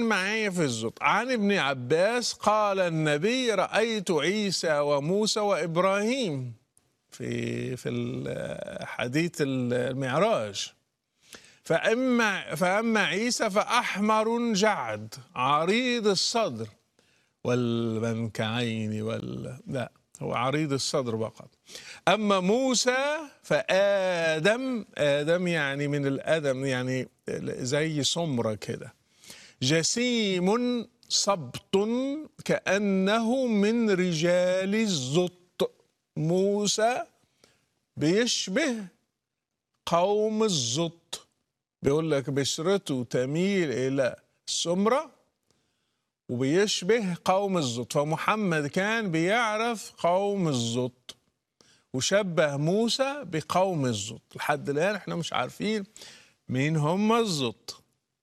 معايا في الزط عن ابن عباس قال النبي رأيت عيسى وموسى وإبراهيم في في حديث المعراج فأما فأما عيسى فأحمر جعد عريض الصدر والمنكعين وال لا هو عريض الصدر فقط أما موسى فآدم آدم يعني من الأدم يعني زي سمرة كده جسيم صبط كأنه من رجال الزط موسى بيشبه قوم الزط بيقول لك بشرته تميل إلى السمرة وبيشبه قوم الزط فمحمد كان بيعرف قوم الزط وشبه موسى بقوم الزط لحد الآن احنا مش عارفين مين هم الزط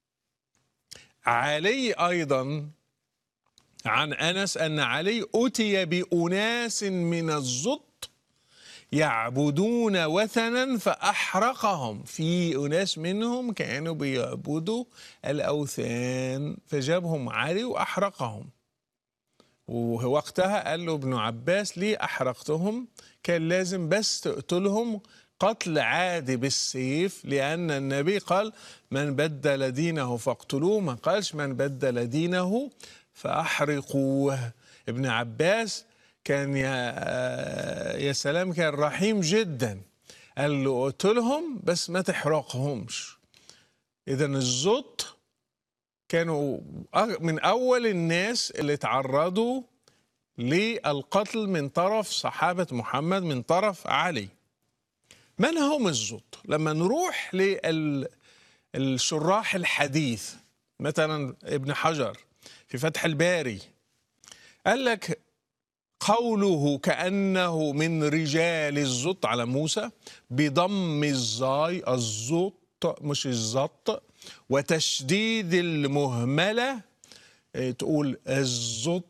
علي أيضا عن أنس أن علي أتي بأناس من الزط يعبدون وثنا فأحرقهم في أناس منهم كانوا بيعبدوا الأوثان فجابهم علي وأحرقهم ووقتها قال له ابن عباس ليه أحرقتهم كان لازم بس تقتلهم قتل عادي بالسيف لأن النبي قال من بدل دينه فاقتلوه ما قالش من بدل دينه فأحرقوه ابن عباس كان يا يا سلام كان رحيم جدا قال له اقتلهم بس ما تحرقهمش اذا الزط كانوا من اول الناس اللي تعرضوا للقتل من طرف صحابه محمد من طرف علي من هم الزط لما نروح للشراح الحديث مثلا ابن حجر في فتح الباري قال لك قوله كأنه من رجال الزط على موسى بضم الزاي الزط مش الزط وتشديد المهملة تقول الزط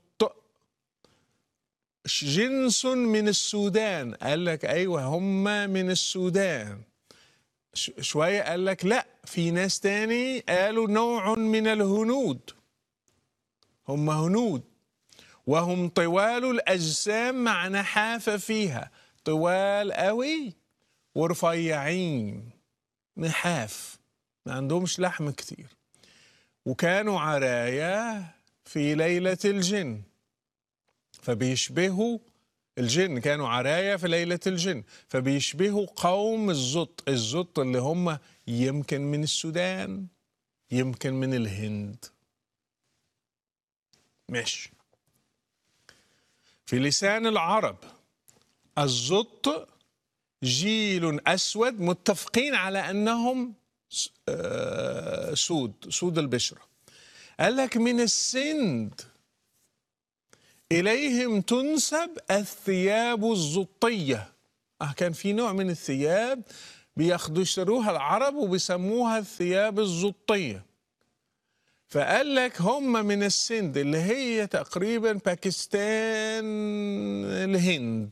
جنس من السودان قال لك أيوة هم من السودان شوية قال لك لا في ناس تاني قالوا نوع من الهنود هم هنود وهم طوال الأجسام مع نحافة فيها طوال قوي ورفيعين نحاف ما عندهمش لحم كتير وكانوا عرايا في ليلة الجن فبيشبهوا الجن كانوا عرايا في ليلة الجن فبيشبهوا قوم الزط الزط اللي هم يمكن من السودان يمكن من الهند ماشي في لسان العرب الزط جيل أسود متفقين على أنهم سود سود البشرة قال لك من السند إليهم تنسب الثياب الزطية آه كان في نوع من الثياب بياخدوا يشتروها العرب وبيسموها الثياب الزطيه فقال لك هم من السند اللي هي تقريبا باكستان الهند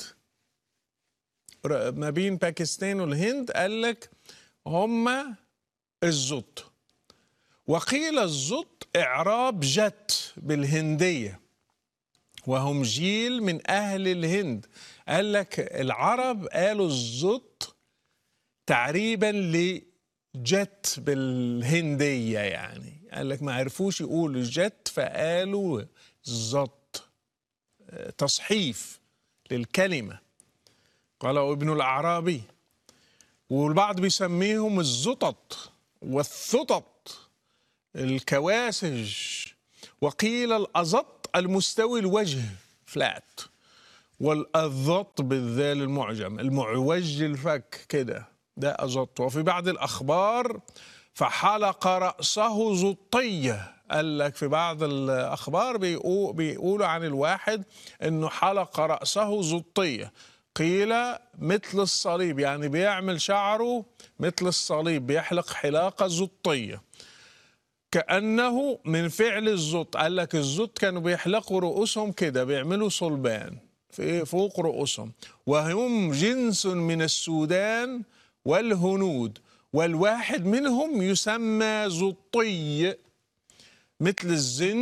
ما بين باكستان والهند قال لك هم الزط وقيل الزط إعراب جت بالهندية وهم جيل من أهل الهند قال لك العرب قالوا الزط تعريبا لجت بالهندية يعني قال لك ما عرفوش يقولوا جت فقالوا زط تصحيف للكلمة قال ابن الأعرابي والبعض بيسميهم الزطط والثطط الكواسج وقيل الأزط المستوي الوجه فلات والأذط بالذال المعجم المعوج الفك كده ده أزط وفي بعض الأخبار فحلق رأسه زطية قال لك في بعض الأخبار بيقولوا عن الواحد أنه حلق رأسه زطية قيل مثل الصليب يعني بيعمل شعره مثل الصليب بيحلق حلاقة زطية كأنه من فعل الزط قال لك الزط كانوا بيحلقوا رؤوسهم كده بيعملوا صلبان في فوق رؤوسهم وهم جنس من السودان والهنود والواحد منهم يسمى زطي مثل الزن